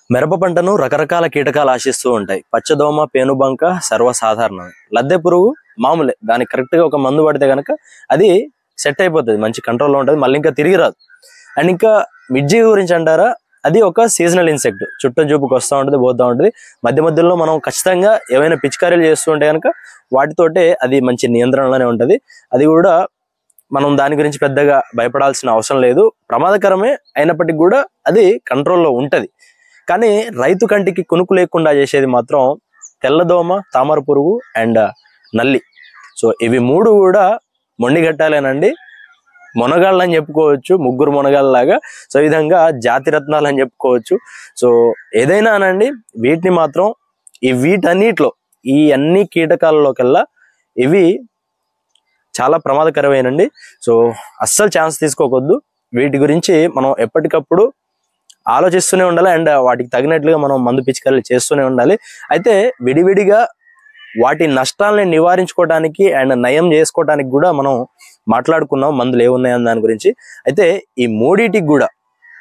మిరప పంటను రకరకాల కీటకాలు ఆశిస్తూ ఉంటాయి పచ్చదోమ పేనుబంక సర్వసాధారణం లద్దె పురుగు మామూలే దానికి కరెక్ట్ గా ఒక మందు పడితే గనక అది సెట్ అయిపోతుంది మంచి కంట్రోల్లో ఉంటుంది మళ్ళీ ఇంకా తిరిగి రాదు అండ్ ఇంకా మిర్జి గురించి అంటారా అది ఒక సీజనల్ ఇన్సెక్ట్ చుట్టూ చూపుకి వస్తూ ఉంటుంది పోతూ ఉంటుంది మధ్య మధ్యలో మనం ఖచ్చితంగా ఏమైనా పిచికారీలు చేస్తూ ఉంటే కనుక వాటితోటే అది మంచి నియంత్రణలోనే ఉంటుంది అది కూడా మనం దాని గురించి పెద్దగా భయపడాల్సిన అవసరం లేదు ప్రమాదకరమే అయినప్పటికీ కూడా అది కంట్రోల్లో ఉంటది కానీ రైతు కంటికి కునుకు లేకుండా చేసేది మాత్రం తెల్లదోమ తామర పురుగు అండ్ నల్లి సో ఇవి మూడు కూడా మొండిగట్టాలేనండి మొనగాళ్ళు అని చెప్పుకోవచ్చు ముగ్గురు మొనగాళ్ళలాగా సో ఈ విధంగా జాతి రత్నాలు అని చెప్పుకోవచ్చు సో ఏదైనా అనండి వీటిని మాత్రం ఈ వీటన్నిటిలో ఈ అన్ని కీటకాలలోకెల్లా ఇవి చాలా ప్రమాదకరమైనండి సో అస్సలు ఛాన్స్ తీసుకోకొద్దు వీటి గురించి మనం ఎప్పటికప్పుడు ఆలోచిస్తూనే ఉండాలి అండ్ వాటికి తగినట్లుగా మనం మందు పిచికారీలు చేస్తూనే ఉండాలి అయితే విడివిడిగా వాటి నష్టాలని నివారించుకోవడానికి అండ్ నయం చేసుకోవడానికి కూడా మనం మాట్లాడుకున్నాం మందులు ఏమున్నాయని దాని గురించి అయితే ఈ మూడిటికి కూడా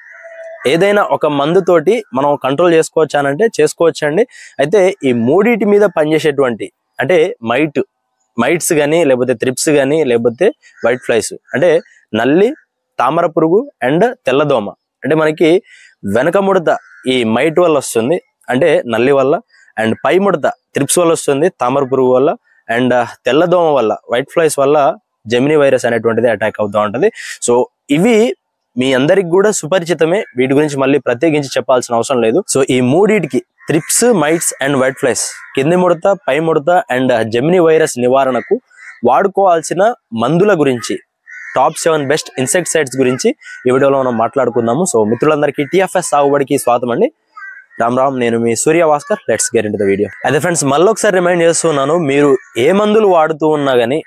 ఏదైనా ఒక మందుతోటి మనం కంట్రోల్ చేసుకోవచ్చు అని అంటే చేసుకోవచ్చు అండి అయితే ఈ మూడిటి మీద పనిచేసేటువంటి అంటే మైట్ మైట్స్ కానీ లేకపోతే త్రిప్స్ కానీ లేకపోతే వైట్ ఫ్లైస్ అంటే నల్లి తామర పురుగు అండ్ తెల్లదోమ అంటే మనకి వెనక ముడత ఈ మైట్ వల్ల వస్తుంది అంటే నల్లి వల్ల అండ్ పై ముడత త్రిప్స్ వల్ల వస్తుంది తామర పురుగు వల్ల అండ్ తెల్లదోమ వల్ల వైట్ ఫ్లైస్ వల్ల జెమిని వైరస్ అనేటువంటిది అటాక్ అవుతూ ఉంటది సో ఇవి మీ అందరికి కూడా సుపరిచితమే వీటి గురించి మళ్ళీ ప్రత్యేకించి చెప్పాల్సిన అవసరం లేదు సో ఈ మూడిటికి thrips mites and white flies కింది ముడత పై ముడత అండ్ జెమిని వైరస్ నివారణకు వాడుకోవాల్సిన మందుల గురించి టాప్ సెవెన్ బెస్ట్ ఇన్సెక్టిసైడ్స్ గురించి ఈ వీడియోలో మనం మాట్లాడుకుందాము సో మిత్రులందరికీ టిఎఫ్ఎస్ సాగుబడికి స్వాగతం అండి రామ్ రామ్ నేను మీ Surya Bhaskar let's get in the video అదే ఫ్రెండ్స్ మళ్ళీ ఒకసారి రిమైండ్ చేస్తున్నాను మీరు ఏ మందులు వాడుతూ ఉన్నా గానీ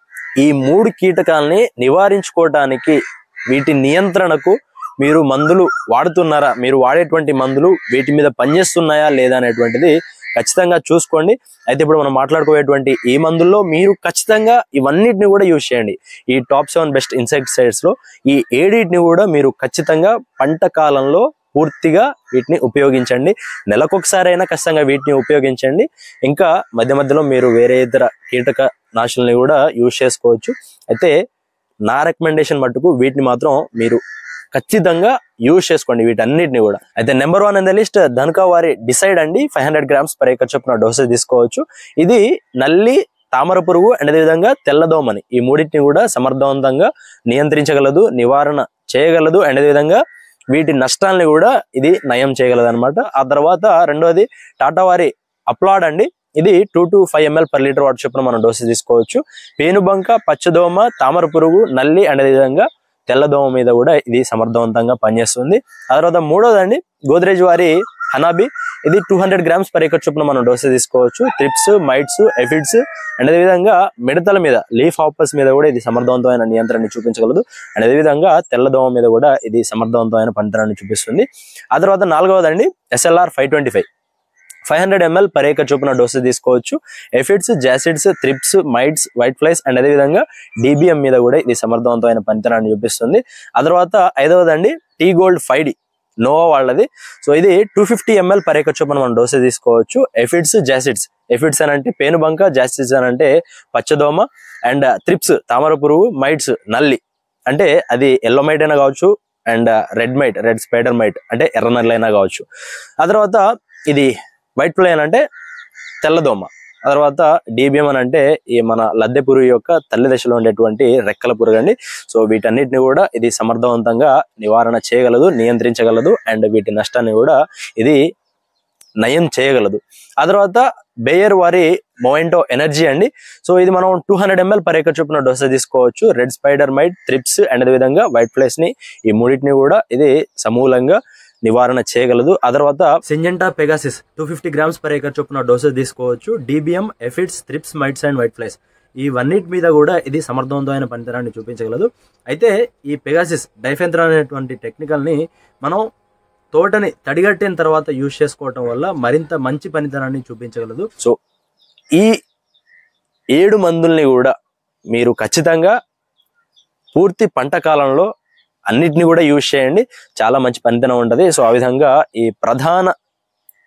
ఈ మూడు కీటకాలని నివారించుకోవడానికి వీటి నియంత్రణకు మీరు మందులు వాడుతున్నారా మీరు వాడేటువంటి మందులు వీటి మీద పనిచేస్తున్నాయా లేదా అనేటువంటిది ఖచ్చితంగా చూసుకోండి అయితే ఇప్పుడు మనం మాట్లాడుకోవేటువంటి ఈ మందుల్లో మీరు ఖచ్చితంగా ఇవన్నిటిని కూడా యూజ్ చేయండి ఈ టాప్ సెవెన్ బెస్ట్ ఇన్సెక్టిసైడ్స్ లో ఈ ఏడిటిని కూడా మీరు ఖచ్చితంగా పంట కాలంలో పూర్తిగా వీటిని ఉపయోగించండి నెలకొకసారి అయినా ఖచ్చితంగా వీటిని ఉపయోగించండి ఇంకా మధ్య మధ్యలో మీరు వేరే ఇతర కీటక నాశుల్ని కూడా యూజ్ చేసుకోవచ్చు అయితే నా రికమెండేషన్ మట్టుకు వీటిని మాత్రం మీరు ఖచ్చితంగా యూజ్ చేసుకోండి వీటన్నిటిని కూడా అయితే number one in the list Dhanuka వారి డిసైడ్ అండి five hundred grams per acre చొప్పున డోసేజ్ తీసుకోవచ్చు ఇది నల్లి తామర పురుగు అండ్ అదేవిధంగా తెల్లదోమని ఈ మూడింటిని కూడా సమర్థవంతంగా నియంత్రించగలదు నివారణ చేయగలదు అండ్ అదేవిధంగా వీటి నష్టాలని కూడా ఇది నయం చేయగలదు అనమాట ఆ తర్వాత రెండోది టాటా వారి అప్లాడ్ అండి ఇది two to five ml per litre water చొప్పున మనం డోసేజ్ తీసుకోవచ్చు పేనుబంక పచ్చదోమ తామర పురుగు నల్లి అండ్ అదేవిధంగా తెల్లదోమ మీద కూడా ఇది సమర్థవంతంగా పనిచేస్తుంది ఆ తర్వాత మూడోదండి గోద్రేజ్ వారి హనాబి ఇది two hundred grams per acre చొప్పున మనం డోసేజ్ తీసుకోవచ్చు త్రిప్స్ మైట్స్ ఎఫిడ్స్ అండ్ అదేవిధంగా మిడతల మీద లీఫ్ హాపర్స్ మీద కూడా ఇది సమర్థవంతమైన నియంత్రణ చూపించగలదు అండ్ అదేవిధంగా తెల్లదోమ మీద కూడా ఇది సమర్థవంతమైన పనితనాన్ని చూపిస్తుంది ఆ తర్వాత నాలుగవదండి SLR five twenty five five hundred ml per acre చొప్పున డోసేజ్ తీసుకోవచ్చు aphids jassids thrips mites white flies and అదేవిధంగా డిబిఎం మీద కూడా ఇది సమర్థవంతమైన పనితనాన్ని చూపిస్తుంది ఆ తర్వాత ఐదవదండి T gold five D Nova వాళ్ళది సో ఇది two fifty ml per acre చొప్పున మనం డోసేజ్ తీసుకోవచ్చు ఎఫిడ్స్ జాసిడ్స్ ఎఫిడ్స్ అని అంటే పేనుబంక జాసిడ్స్ అని అంటే పచ్చదోమ అండ్ త్రిప్స్ తామర పురుగు మైట్స్ నల్లి అంటే అది ఎల్లో మైట్ అయినా కావచ్చు and red mite red spider mite అంటే ఎర్ర నల్లి అయినా కావచ్చు ఆ తర్వాత ఇది వైట్ ఫ్లై అని అంటే తెల్లదోమ ఆ తర్వాత డిబిఎం అని అంటే ఈ మన లద్దె పురుగు యొక్క తల్లి దశలో ఉండేటువంటి రెక్కల పురుగు అండి సో వీటన్నిటిని కూడా ఇది సమర్థవంతంగా నివారణ చేయగలదు నియంత్రించగలదు అండ్ వీటి నష్టాన్ని కూడా ఇది నయం చేయగలదు ఆ తర్వాత బేయర్ వారి మొవెంటో ఎనర్జీ అండి సో ఇది మనం two hundred ml per acre చొప్పున డోసేజ్ తీసుకోవచ్చు red spider mite thrips and అదేవిధంగా వైట్ ఫ్లైస్ ని ఈ మూడింటిని కూడా ఇది సమూలంగా నివారణ చేయగలదు ఆ తర్వాత Syngenta Pegasus two fifty grams per acre చొప్పున డోసేజ్ తీసుకోవచ్చు DBM aphids thrips mites and white flies ఇవన్నిటి మీద కూడా ఇది సమర్థవంతమైన పనితనాన్ని చూపించగలదు అయితే ఈ పెగాసిస్ డైఫెంత్రా అనేటువంటి టెక్నికల్ ని మనం తోటని తడిగట్టిన తర్వాత యూజ్ చేసుకోవటం వల్ల మరింత మంచి పనితనాన్ని చూపించగలదు సో ఈ ఏడు మందుల్ని కూడా మీరు ఖచ్చితంగా పూర్తి పంట కాలంలో అన్నిటిని కూడా యూజ్ చేయండి చాలా మంచి పనితనం ఉంటది సో ఆ విధంగా ఈ ప్రధాన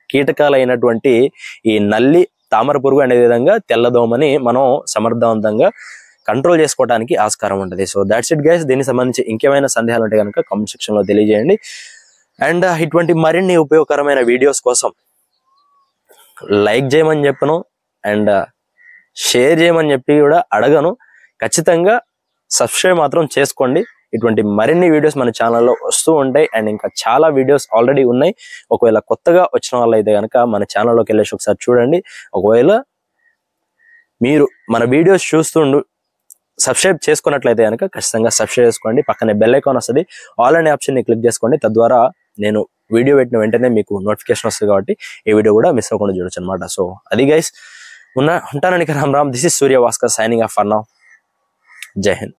కీటకాలైనటువంటి ఈ నల్లి తామర పురుగు అనే విధంగా తెల్లదోమని మనం సమర్థవంతంగా కంట్రోల్ చేసుకోవడానికి ఆస్కారం ఉంటుంది సో దాట్స్ ఇట్ గైస్ దీనికి సంబంధించి ఇంకేమైనా సందేహాలు ఉంటే కనుక కామెంట్ సెక్షన్ లో తెలియజేయండి అండ్ ఇటువంటి మరిన్ని ఉపయోగకరమైన వీడియోస్ కోసం లైక్ చేయమని చెప్పను అండ్ షేర్ చేయమని చెప్పి కూడా అడగను ఖచ్చితంగా సబ్స్క్రైబ్ మాత్రం చేసుకోండి ఇటువంటి మరిన్ని వీడియోస్ మన ఛానల్లో వస్తూ ఉంటాయి అండ్ ఇంకా చాలా వీడియోస్ ఆల్రెడీ ఉన్నాయి ఒకవేళ కొత్తగా వచ్చిన వాళ్ళు అయితే కనుక మన ఛానల్లోకి వెళ్ళేసి ఒకసారి చూడండి ఒకవేళ మీరు మన వీడియోస్ చూస్తుండు సబ్స్క్రైబ్ చేసుకున్నట్లయితే కనుక ఖచ్చితంగా సబ్స్క్రైబ్ చేసుకోండి పక్కనే బెల్ ఐకాన్ వస్తుంది ఆల్ అనే ఆప్షన్ని క్లిక్ చేసుకోండి తద్వారా నేను వీడియో పెట్టిన వెంటనే మీకు నోటిఫికేషన్ వస్తుంది కాబట్టి ఈ వీడియో కూడా మిస్ అవ్వకుండా చూడొచ్చు అనమాట సో అది గైస్ ఉన్న ఉంటానని Ram Ram this is Surya Bhaskar signing off for now Jai Hind